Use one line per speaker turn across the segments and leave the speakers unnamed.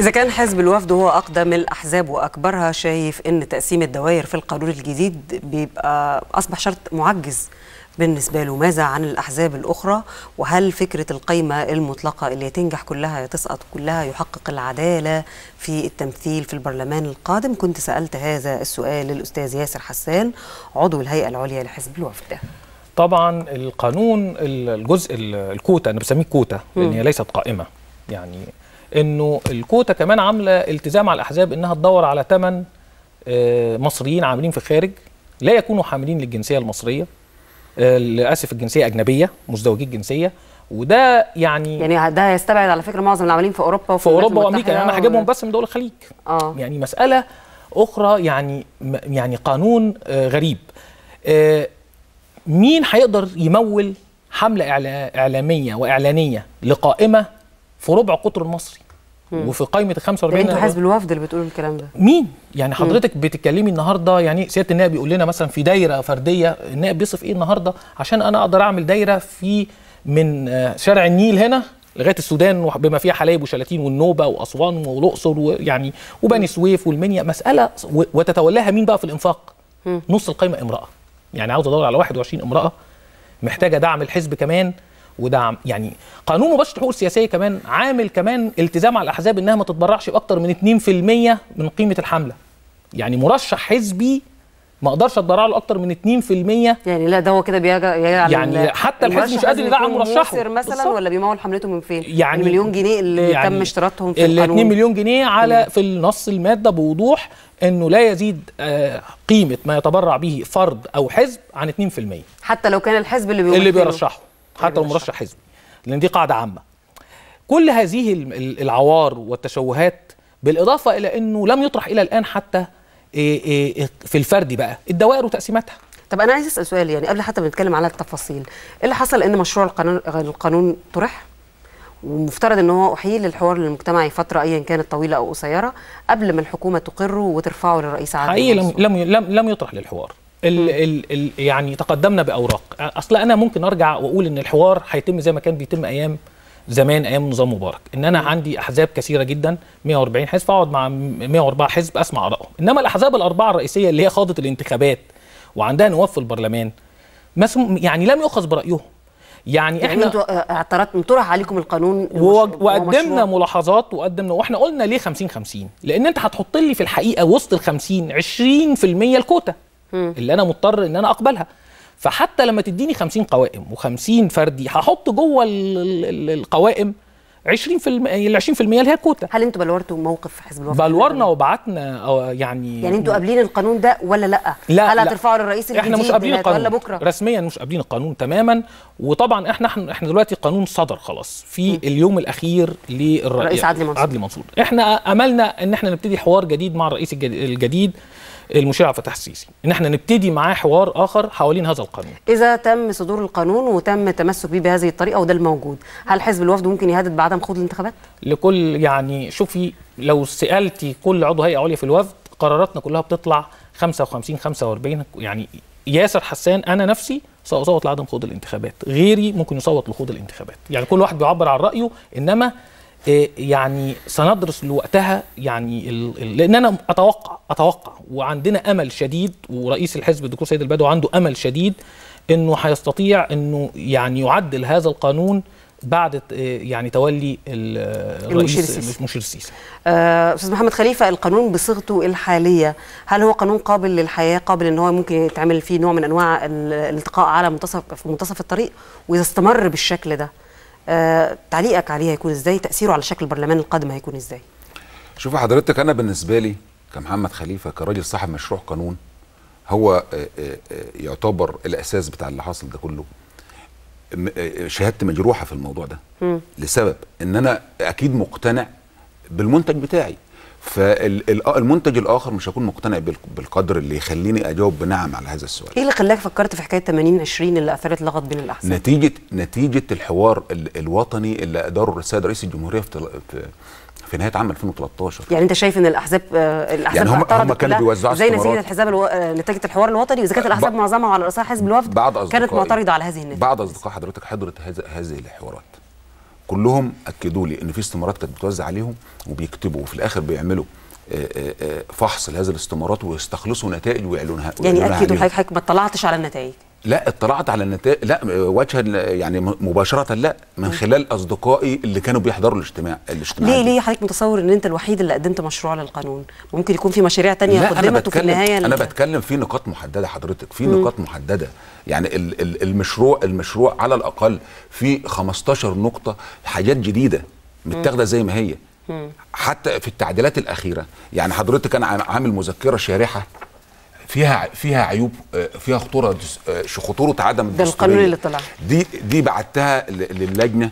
إذا كان حزب الوفد هو أقدم الأحزاب وأكبرها شايف إن تقسيم الدوائر في القانون الجديد بيبقى أصبح شرط معجز بالنسبة له ماذا عن الأحزاب الأخرى وهل فكرة القيمة المطلقة اللي تنجح كلها تسقط كلها يحقق العدالة في التمثيل في البرلمان القادم كنت سألت هذا السؤال للأستاذ ياسر حسان عضو الهيئة العليا لحزب الوفد
طبعا القانون الجزء الكوتا انا بسميه كوتا لان هي ليست قائمه يعني انه الكوتا كمان عامله التزام على الاحزاب انها تدور على ثمان مصريين عاملين في الخارج لا يكونوا حاملين للجنسيه المصريه للاسف الجنسيه اجنبيه مزدوجي الجنسيه وده يعني
يعني ده هيستبعد على فكره معظم العاملين في اوروبا
في اوروبا وامريكا يعني انا هجيبهم بس من دول الخليج
آه.
يعني مساله اخرى يعني يعني قانون غريب مين هيقدر يمول حمله اعلاميه واعلانيه لقائمه في ربع قطر المصري مم. وفي قائمه ال 45
انتوا حزب الوفد اللي بتقولوا الكلام ده
مين يعني حضرتك مم. بتتكلمي النهارده يعني سياده النائب بيقول لنا مثلا في دايره فرديه النائب بيصف ايه النهارده عشان انا اقدر اعمل دايره في من شارع النيل هنا لغايه السودان بما فيها حلايب وشلاتين والنوبه واسوان والاقصر ويعني وبني سويف والمنيا مساله وتتولاها مين بقى في الانفاق؟ مم. نص القائمه امراه يعني عاوز ادور على 21 امراه محتاجه دعم الحزب كمان ودعم يعني قانون مباشره الحقوق السياسيه كمان عامل كمان التزام على الاحزاب انها ما تتبرعش باكثر من 2% من قيمه الحمله يعني مرشح حزبي ما اقدرش اتبرع له اكتر من 2%
يعني لا ده هو كده بيجعل
يعني حتى الحزب مش قادر يدعم مرشحه
مثلا بالصبت. ولا بيمول حملته من فين
يعني
المليون جنيه اللي يعني تم اشتراطهم في
ال 2 مليون جنيه على في النص الماده بوضوح انه لا يزيد آه قيمه ما يتبرع به فرد او حزب عن 2%
حتى لو كان الحزب اللي
اللي بيرشحه حتى لو مرشح حزبي لان دي قاعده عامه كل هذه العوار والتشوهات بالاضافه الى انه لم يطرح الى الان حتى في الفردي بقى الدوائر وتقسيماتها
طب انا عايز اسال سؤال يعني قبل حتى ما نتكلم على التفاصيل ايه اللي حصل ان مشروع القانون القانون طرح ومفترض ان هو احيل للحوار المجتمعي فتره ايا كانت طويله او قصيره قبل ما الحكومه تقره وترفعه للرئيس عادل
حقيقي لم لم لم, لم يطرح للحوار ال ال ال يعني تقدمنا باوراق اصلا انا ممكن ارجع واقول ان الحوار هيتم زي ما كان بيتم ايام زمان ايام نظام مبارك ان انا عندي احزاب كثيره جدا 140 حزب اقعد مع 104 حزب اسمع ارائهم انما الاحزاب الاربعه الرئيسيه اللي هي خاضت الانتخابات وعندها نواب في البرلمان يعني لم يؤخذ برايهم
يعني, يعني احنا انتوا اعترضتم طرح عليكم القانون
وقدمنا ملاحظات وقدمنا واحنا قلنا ليه 50 50 لان انت هتحط لي في الحقيقه وسط ال 50 20% الكوتا اللي انا مضطر ان انا اقبلها فحتى لما تديني 50 قوائم و50 فردي هحط جوه القوائم 20% ال 20% اللي هي الكوتا
هل انتوا بلورتوا موقف حزب الوفد
بلورنا وبعتنا يعني
يعني انتوا قابلين القانون ده ولا لا
لا
هل هترفعوا للرئيس الجديد
احنا مش قابلين القانون
ولا بكره
رسميا مش قابلين القانون تماما وطبعا احنا احنا دلوقتي القانون صدر خلاص في م. اليوم الاخير للرئيس
عدلي منصور
عدلي منصور احنا املنا ان احنا نبتدي حوار جديد مع الرئيس الجديد المشير عبد الفتاح السيسي ان احنا نبتدي معاه حوار اخر حوالين هذا القانون
اذا تم صدور القانون وتم التمسك به بهذه الطريقه وده الموجود هل حزب الوفد ممكن يهدد بعدم خوض الانتخابات
لكل يعني شوفي لو سالتي كل عضو هيئه عليا في الوفد قراراتنا كلها بتطلع 55 45 يعني ياسر حسان انا نفسي ساصوت لعدم خوض الانتخابات غيري ممكن يصوت لخوض الانتخابات يعني كل واحد بيعبر عن رايه انما يعني سندرس لوقتها يعني لان انا اتوقع اتوقع وعندنا امل شديد ورئيس الحزب الدكتور سيد البدوي عنده امل شديد انه هيستطيع انه يعني يعدل هذا القانون بعد يعني تولي الرئيس المشير السيسي
استاذ محمد خليفه القانون بصيغته الحاليه هل هو قانون قابل للحياه قابل ان هو ممكن يتعمل فيه نوع من انواع الالتقاء على منتصف في منتصف الطريق واذا استمر بالشكل ده آه، تعليقك عليه هيكون ازاي تاثيره على شكل البرلمان القادم هيكون ازاي
شوف حضرتك انا بالنسبه لي كمحمد خليفه كراجل صاحب مشروع قانون هو آه، آه، يعتبر الاساس بتاع اللي حاصل ده كله شهادتي مجروحه في الموضوع ده م. لسبب ان انا اكيد مقتنع بالمنتج بتاعي فالمنتج الاخر مش هكون مقتنع بالقدر اللي يخليني اجاوب بنعم على هذا السؤال
ايه اللي خلاك فكرت في حكايه 80 20 اللي اثرت لغط بين الاحزاب
نتيجه نتيجه الحوار الوطني اللي اداره السيد رئيس الجمهوريه في في نهايه عام 2013
يعني انت شايف ان الاحزاب الاحزاب
يعني هم هم كانوا بيوزعوا
زي نتيجه الحزاب الو... نتيجه الحوار الوطني واذا كانت الاحزاب معظمها على راسها حزب الوفد
بعض
كانت معترضه على هذه النتيجه
بعض اصدقاء حضرتك حضرت هذه الحوارات كلهم اكدوا لي ان في استمارات كانت بتوزع عليهم وبيكتبوا وفي الاخر بيعملوا آه، آه، آه، فحص لهذه الاستمارات ويستخلصوا نتائج ويعلنوها
يعني
ويعلنوها
اكيد
عليهم.
حضرتك ما اطلعتش على النتائج
لا اطلعت على النتائج لا وجها يعني م- مباشره لا من خلال اصدقائي اللي كانوا بيحضروا الاجتماع الاجتماع
ليه ليه حضرتك متصور ان انت الوحيد اللي قدمت مشروع للقانون ممكن يكون في مشاريع تانية
لا انا
قدمت وفي
بتكلم
النهايه
انا
ال-
بتكلم في نقاط محدده حضرتك في نقاط محدده يعني ال- ال- المشروع المشروع على الاقل في 15 نقطه حاجات جديده متاخده زي ما هي حتى في التعديلات الاخيره يعني حضرتك انا عام- عامل مذكره شارحه فيها فيها عيوب آه، فيها خطوره دس- آه، خطوره عدم
ده القانون
الدستورية.
اللي طلع.
دي دي بعتها ل- للجنه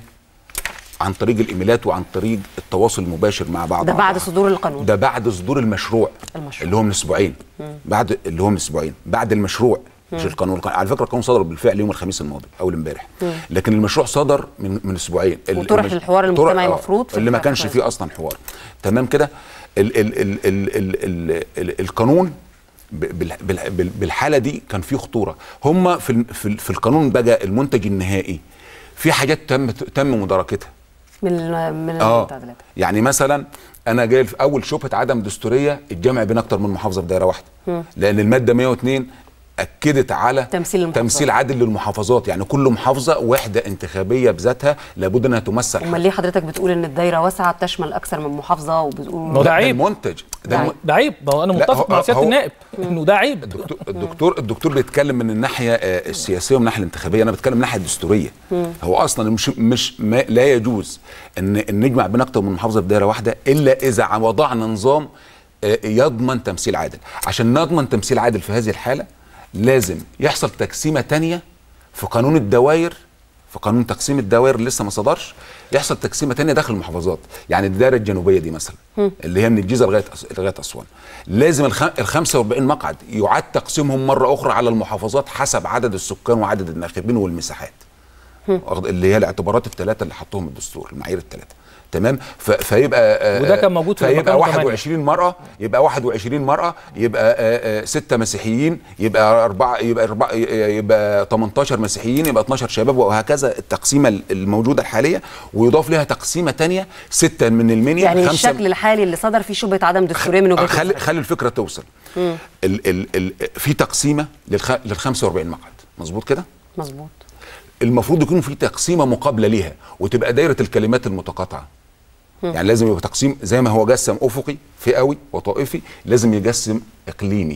عن طريق الايميلات وعن طريق التواصل المباشر مع بعض
ده بعد صدور القانون
ده بعد صدور المشروع,
المشروع.
اللي هو من اسبوعين بعد اللي هو من اسبوعين بعد المشروع مش القانون القانون- على فكره القانون صدر بالفعل يوم الخميس الماضي اول امبارح لكن المشروع صدر من من اسبوعين ال-
وطرح
المش-
للحوار
طرح-
المجتمعي
آه،
مفروض في
اللي ما
الحوار
كانش
الرئاسي.
فيه اصلا حوار تمام كده ال ال ال ال ال ال ال القانون ب- بال- بال- بال- بالحاله دي كان فيه خطوره هم في ال- في, ال- في القانون بقى المنتج النهائي في حاجات تم تم مداركتها
من ال- من
اه
التعديلات
يعني مثلا انا جاي في اول شبهه عدم دستوريه الجمع بين اكتر من محافظه في دايره واحده لان الماده 102 اكدت على
تمثيل المحافظات.
تمثيل عادل للمحافظات يعني كل محافظه وحده انتخابيه بذاتها لابد انها تمثل
امال ليه حضرتك بتقول ان الدايره واسعه بتشمل اكثر من محافظه
ما هو
وبتقول
ده عيب.
المنتج ده
ده
الم...
ده عيب ما هو انا
لا،
متفق
هو-
مع سياده
هو-
النائب انه ده عيب
الدكتور الدكتور الدكتور بيتكلم من الناحيه آه، السياسيه ومن الناحيه الانتخابيه انا بتكلم من الناحيه الدستوريه هو اصلا مش مش ما لا يجوز ان ان نجمع بين اكتر من محافظه في دايره واحده الا اذا وضعنا نظام آه، يضمن تمثيل عادل عشان نضمن تمثيل عادل في هذه الحاله لازم يحصل تقسيمه تانية في قانون الدوائر في قانون تقسيم الدوائر اللي لسه ما صدرش يحصل تقسيمه تانية داخل المحافظات يعني الدائره الجنوبيه دي مثلا اللي هي من الجيزه لغايه أس- لغايه اسوان لازم الخ... ال 45 مقعد يعاد تقسيمهم مره اخرى على المحافظات حسب عدد السكان وعدد الناخبين والمساحات واخد- اللي هي الاعتبارات الثلاثه اللي حطهم الدستور المعايير الثلاثه تمام ف... فيبقى آه،
وده كان موجود في
فيبقى
المكان
21 مرأة يبقى 21 مرأة يبقى آه، آه، ستة مسيحيين يبقى أربعة يبقى أربعة يبقى 18 مسيحيين يبقى 12 شباب وهكذا التقسيمة الموجودة الحالية ويضاف لها تقسيمة تانية ستة من المنيا
يعني
خمسة
الشكل الحالي اللي صدر فيه شبهه عدم دستوريه من وجهه
خلي
نظرك
خلي الفكرة توصل ال ال ال في تقسيمة للخ... لل 45 مقعد مظبوط كده؟
مظبوط
المفروض يكون في تقسيمه مقابله ليها وتبقى دايره الكلمات المتقاطعه يعني لازم يبقى تقسيم زي ما هو جسم افقي فئوي وطائفي لازم يجسم اقليمي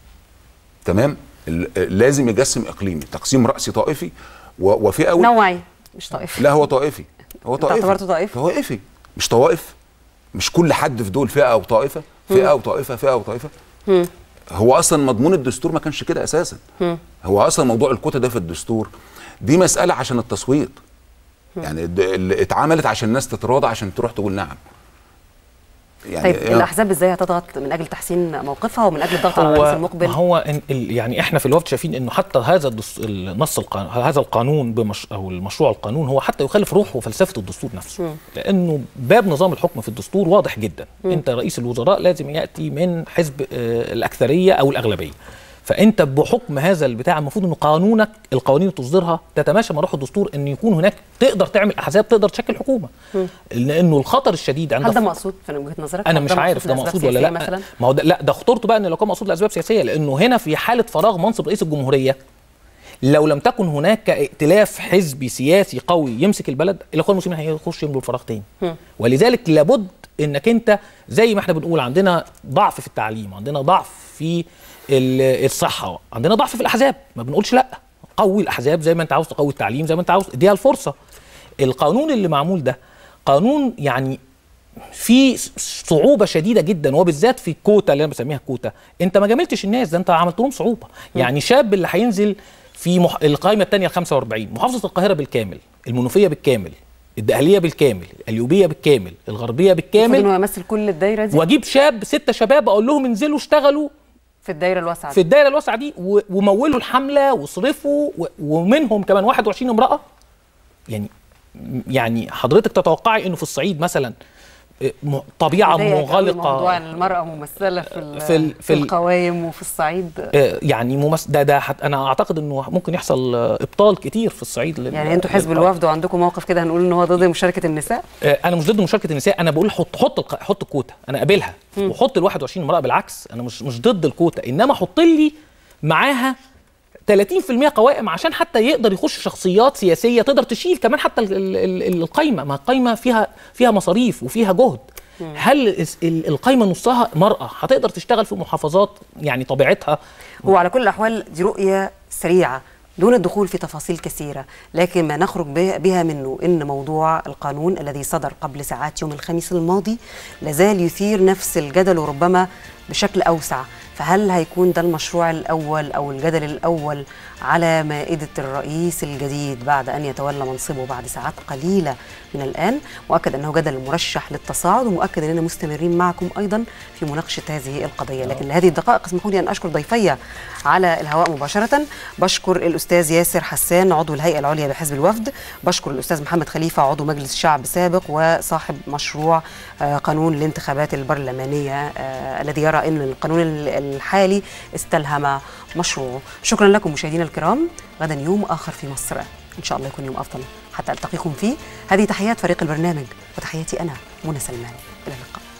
تمام ال- لازم يجسم اقليمي تقسيم راسي طائفي و- وفئوي
نوعي مش طائفي
لا هو طائفي هو
أنت
طائفي
اعتبرته طائفي؟
طائفي مش طوائف مش كل حد في دول فئه او طائفه فئه او طائفه فئه او طائفه هو اصلا مضمون الدستور ما كانش كده اساسا هو اصلا موضوع الكوتا ده في الدستور دي مساله عشان التصويت يعني د- اللي اتعملت عشان الناس تتراضى عشان تروح تقول نعم يعني
طيب الاحزاب ازاي هتضغط من اجل تحسين موقفها ومن اجل الضغط على
هو
الرئيس المقبل
ما هو إن- ال- يعني احنا في الوفد شايفين انه حتى هذا الدس- النص القانون هذا القانون بمش او المشروع القانون هو حتى يخالف روح وفلسفه الدستور نفسه لانه باب نظام الحكم في الدستور واضح جدا انت رئيس الوزراء لازم ياتي من حزب آه، الاكثريه او الاغلبيه فانت بحكم هذا البتاع المفروض ان قانونك القوانين اللي تصدرها تتماشى مع روح الدستور ان يكون هناك تقدر تعمل احزاب تقدر تشكل حكومه لانه الخطر الشديد عند
هل ده مقصود في وجهه نظرك
انا
هل
مش عارف ده
لأسباب
مقصود ولا
سياسية
لا
مثلا
ما هو ده لا ده خطورته بقى ان لو كان مقصود لاسباب سياسيه لانه هنا في حاله فراغ منصب رئيس الجمهوريه لو لم تكن هناك ائتلاف حزبي سياسي قوي يمسك البلد الاخوان المسلمين هيخشوا يملوا الفراغ تاني ولذلك لابد انك انت زي ما احنا بنقول عندنا ضعف في التعليم عندنا ضعف في ال- الصحه عندنا ضعف في الاحزاب ما بنقولش لا قوي الاحزاب زي ما انت عاوز تقوي التعليم زي ما انت عاوز اديها الفرصه القانون اللي معمول ده قانون يعني في صعوبه شديده جدا وبالذات في الكوتا اللي انا بسميها كوتا انت ما جاملتش الناس ده انت عملت لهم صعوبه يعني شاب اللي هينزل في مح... القائمه الثانيه ال 45 محافظه القاهره بالكامل المنوفيه بالكامل الدقهليه بالكامل القليوبيه بالكامل الغربيه
المفروض
بالكامل
انه يمثل كل الدايره دي
واجيب شاب ستة شباب اقول لهم انزلوا اشتغلوا
في الدايره الواسعه
في
دي
الدايره الواسعه دي و- ومولوا الحمله واصرفوا و- ومنهم كمان 21 امراه يعني يعني حضرتك تتوقعي انه في الصعيد مثلا م- طبيعه
ضايقك أوي
مغلقه
موضوع المرأة ممثلة في, ال-
في ال-
في,
في ال-
القوائم وفي الصعيد
آه، يعني ممس... ده ده حت... انا اعتقد انه ممكن يحصل آه، ابطال كتير في الصعيد لل...
يعني انتوا حزب
لل-
الوفد وعندكم موقف كده هنقول ان هو ضد مشاركة النساء
آه، انا مش ضد مشاركه النساء انا بقول حط حط الق... حط الكوتا انا قابلها وحط ال 21 امراه بالعكس انا مش مش ضد الكوتا انما حط لي معاها 30% قوائم عشان حتى يقدر يخش شخصيات سياسيه تقدر تشيل كمان حتى ال- ال- ال- القايمه ما القايمه فيها فيها مصاريف وفيها جهد هل الس- ال- القايمه نصها مراه هتقدر تشتغل في محافظات يعني طبيعتها
هو على كل الأحوال دي رؤية سريعة دون الدخول في تفاصيل كثيرة لكن ما نخرج به- بها منه إن موضوع القانون الذي صدر قبل ساعات يوم الخميس الماضي لازال يثير نفس الجدل وربما بشكل أوسع فهل هيكون ده المشروع الأول أو الجدل الأول على مائدة الرئيس الجديد بعد أن يتولى منصبه بعد ساعات قليلة من الآن مؤكد أنه جدل مرشح للتصاعد ومؤكد أننا مستمرين معكم أيضا في مناقشة هذه القضية لكن لهذه الدقائق اسمحوا لي أن أشكر ضيفي على الهواء مباشرة بشكر الأستاذ ياسر حسان عضو الهيئة العليا بحزب الوفد بشكر الأستاذ محمد خليفة عضو مجلس الشعب سابق وصاحب مشروع آه، قانون الانتخابات البرلمانية آه، الذي يرى أن القانون ال- الحالي استلهم مشروعه شكرا لكم مشاهدينا الكرام غدا يوم آخر في مصر إن شاء الله يكون يوم أفضل حتى ألتقيكم فيه هذه تحيات فريق البرنامج وتحياتي أنا منى سلمان إلى اللقاء